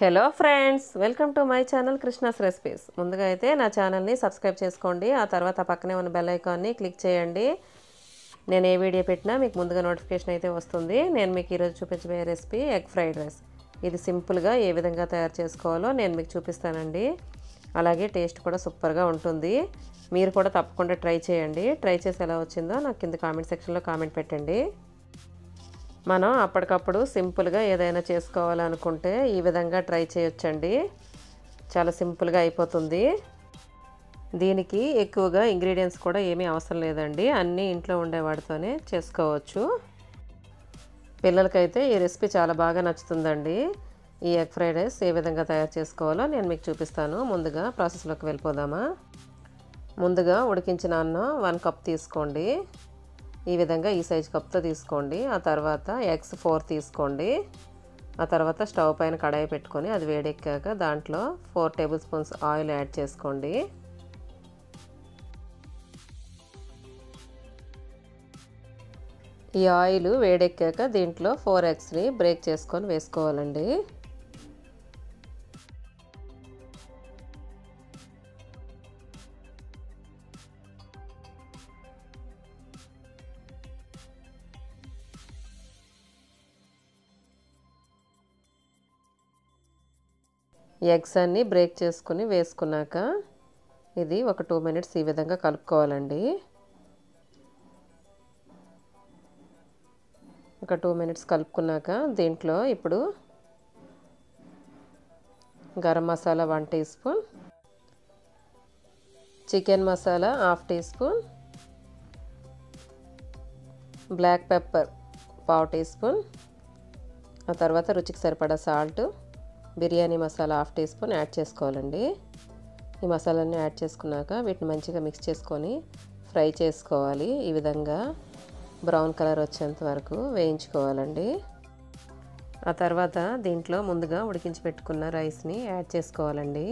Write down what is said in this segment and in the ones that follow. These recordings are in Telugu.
hello friends welcome to my channel Krishna's recipes ముందుగా అయితే నా ఛానల్ని సబ్స్క్రైబ్ చేసుకోండి ఆ తర్వాత పక్కనే ఉన్న బెల్ ఐకాన్ని క్లిక్ చేయండి నేను ఏ వీడియో పెట్టినా మీకు ముందుగా నోటిఫికేషన్ అయితే వస్తుంది నేను మీకు ఈరోజు చూపించబోయే రెసిపీ ఎగ్ ఫ్రైడ్ రైస్ ఇది సింపుల్గా ఏ విధంగా తయారు చేసుకోవాలో నేను మీకు చూపిస్తానండి అలాగే టేస్ట్ కూడా సూపర్గా ఉంటుంది మీరు కూడా తప్పకుండా ట్రై చేయండి ట్రై చేసి ఎలా వచ్చిందో నాకు కింద కామెంట్ సెక్షన్లో కామెంట్ పెట్టండి మనం అప్పటికప్పుడు సింపుల్గా ఏదైనా చేసుకోవాలనుకుంటే ఈ విధంగా ట్రై చేయొచ్చండి చాలా సింపుల్గా అయిపోతుంది దీనికి ఎక్కువగా ఇంగ్రీడియంట్స్ కూడా ఏమీ అవసరం లేదండి అన్నీ ఇంట్లో ఉండే వాటితోనే చేసుకోవచ్చు పిల్లలకైతే ఈ రెసిపీ చాలా బాగా నచ్చుతుందండి ఈ ఎగ్ ఫ్రైడ్ రైస్ ఏ విధంగా తయారు చేసుకోవాలో నేను మీకు చూపిస్తాను ముందుగా ప్రాసెస్లోకి వెళ్ళిపోదామా ముందుగా ఉడికించిన అన్నం వన్ కప్ తీసుకోండి ఈ విధంగా ఈ సైజ్ కప్తో తీసుకోండి ఆ తర్వాత ఎగ్స్ ఫోర్ తీసుకోండి ఆ తర్వాత స్టవ్ పైన కడాయి పెట్టుకొని అది వేడెక్కాక దాంట్లో four tablespoons oil add చేసుకోండి ఈ ఆయిల్ వేడెక్కాక దీంట్లో ఫోర్ ఎగ్స్ని బ్రేక్ చేసుకొని వేసుకోవాలండి ఎగ్స్ అన్నీ బ్రేక్ చేసుకుని వేసుకున్నాక ఇది ఒక టూ మినిట్స్ ఈ విధంగా కలుపుకోవాలండి ఒక టూ మినిట్స్ కలుపుకున్నాక దీంట్లో ఇప్పుడు garam masala one teaspoon chicken masala half teaspoon black pepper పావు టీ స్పూన్ ఆ తర్వాత రుచికి సరిపడా salt biryani masala half teaspoon add చేసుకోవాలండి ఈ మసాలాన్ని యాడ్ చేసుకున్నాక వీటిని మంచిగా మిక్స్ చేసుకొని ఫ్రై చేసుకోవాలి ఈ విధంగా బ్రౌన్ కలర్ వచ్చేంత వరకు వేయించుకోవాలండి ఆ తర్వాత దీంట్లో ముందుగా ఉడికించి పెట్టుకున్న రైస్ని యాడ్ చేసుకోవాలండి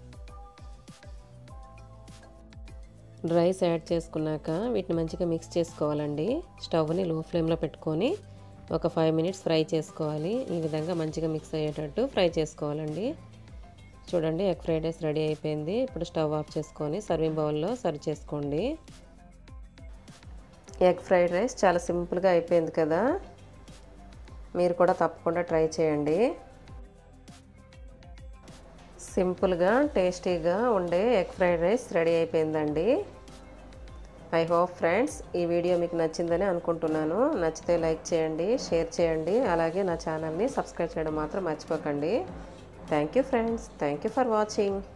రైస్ యాడ్ చేసుకున్నాక వీటిని మంచిగా మిక్స్ చేసుకోవాలండి స్టవ్ని లో ఫ్లేమ్లో పెట్టుకొని ఒక ఫైవ్ మినిట్స్ ఫ్రై చేసుకోవాలి ఈ విధంగా మంచిగా మిక్స్ అయ్యేటట్టు ఫ్రై చేసుకోవాలండి చూడండి ఎగ్ ఫ్రైడ్ రైస్ రెడీ అయిపోయింది ఇప్పుడు స్టవ్ ఆఫ్ చేసుకొని సర్వింగ్ బౌల్లో సర్వ్ చేసుకోండి ఎగ్ ఫ్రైడ్ రైస్ చాలా సింపుల్గా అయిపోయింది కదా మీరు కూడా తప్పకుండా ట్రై చేయండి సింపుల్గా టేస్టీగా ఉండే ఎగ్ ఫ్రైడ్ రైస్ రెడీ అయిపోయిందండి ఐ హోప్ ఫ్రెండ్స్ ఈ వీడియో మీకు నచ్చిందని అనుకుంటున్నాను నచ్చితే లైక్ చేయండి షేర్ చేయండి అలాగే నా ఛానల్ని సబ్స్క్రైబ్ చేయడం మాత్రం మర్చిపోకండి thank you friends thank you for watching